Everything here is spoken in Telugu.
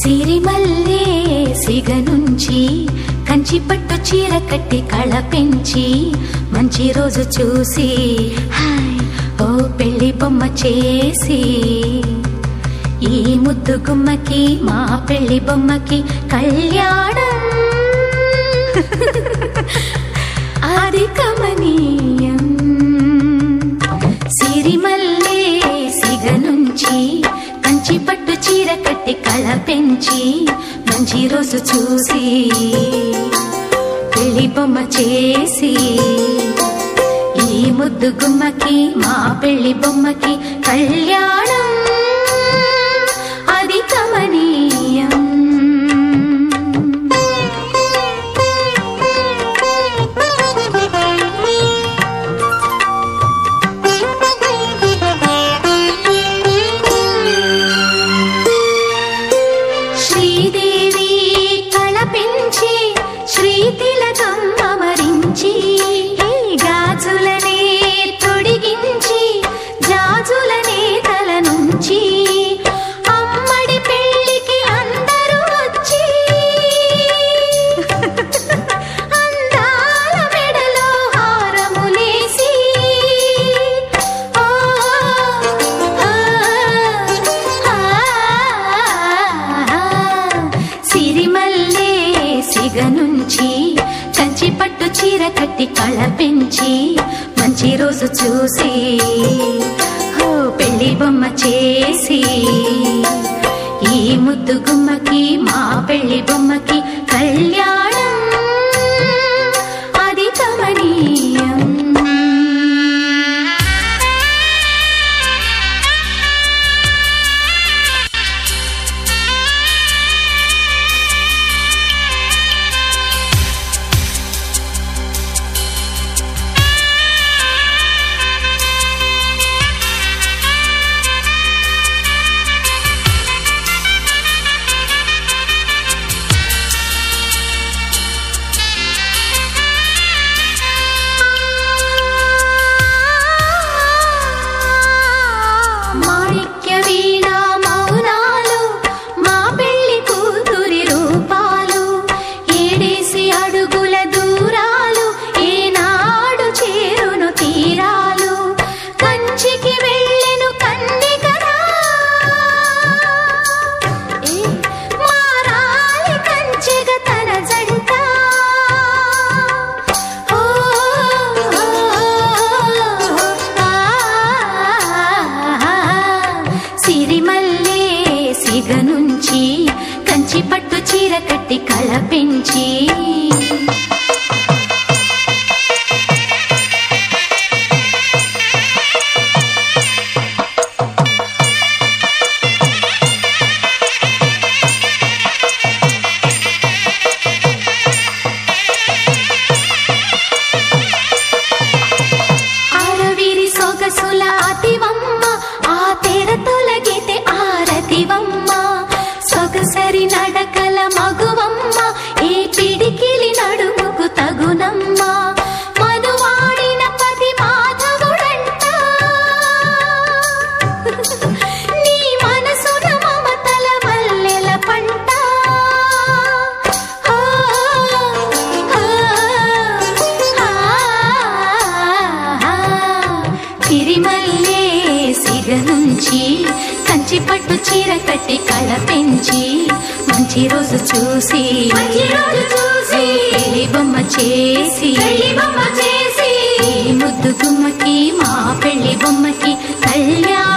సిరిమల్లే సిగ నుంచి కంచి పట్టు చీర కట్టి కళ పెంచి మంచి రోజు చూసి హాయ్ ఓ పెళ్లి బొమ్మ చేసి ఈ ముద్దు గుమ్మకి మా పెళ్లి బొమ్మకి కళ్యాణం అది కమనీయం సిరిమల్లే సిగ నుంచి కంచి పట్టు చీర కట్టి కళ పెంచి మంచి రోజు చూసి పెళ్లి బొమ్మ చేసి ఈ ముద్దు గుమ్మకి మా పెళ్లి బొమ్మకి కళ్యాణం అది కమనీయం శ్రీదేవి కళ పెంచి శ్రీ తిలకం అమరించి గాజులనే తొడిగించి జాజులనే తల నుంచి అమ్మడి పెళ్ళికి అందరూ వచ్చి అందాల మెడలో హారములేసి ఓ, ఆ, ఆ, సిరిమల్లే సిగ నుంచి కంచి పట్టు చీర కట్టి కళ పెంచి మంచి రోజు చూసి ఓ పెళ్లి బొమ్మ చేసి ఈ ముద్దు గుమ్మకి మా పెళ్లి బొమ్మకి కళ్యాణం అది కమనీయం మాణిక్య వీణ మౌనాలు మా పెళ్లి కూతురి రూపాలు ఏడేసి అడుగుల దూరాలు ఏనాడు చేరును తీరాలు కంచికి వెళ్ళెను కంది కదా ఏ మారాలి కంచెగ తన జంట ఓ సిరిమల్లే సిగ నుంచి కంచి పట్టు చీర కట్టి కళ పెంచి అరవిరి సొగసుల అతివమ్మ ఆ తెర తొలగితే ఆరతివమ్మ సొగసరి నడకల మగువమ్మ ఏ పిడికిలి నడుముకు తగునమ్మ మనువాడిన పతి మాధవుడంట నీ మనసున మమతల మల్లెల పంట ఆ, ఆ, ఆ, తిరిమల్లే సిగ నుంచి కంచి పట్టు చీర కట్టి కళ పెంచి మంచి రోజు చూసి మంచి రోజు చూసి పెళ్లి బొమ్మ చేసి పెళ్లి బొమ్మ చేసి ఈ ముద్దు గుమ్మకి మా పెళ్లి బొమ్మకి కళ్యాణం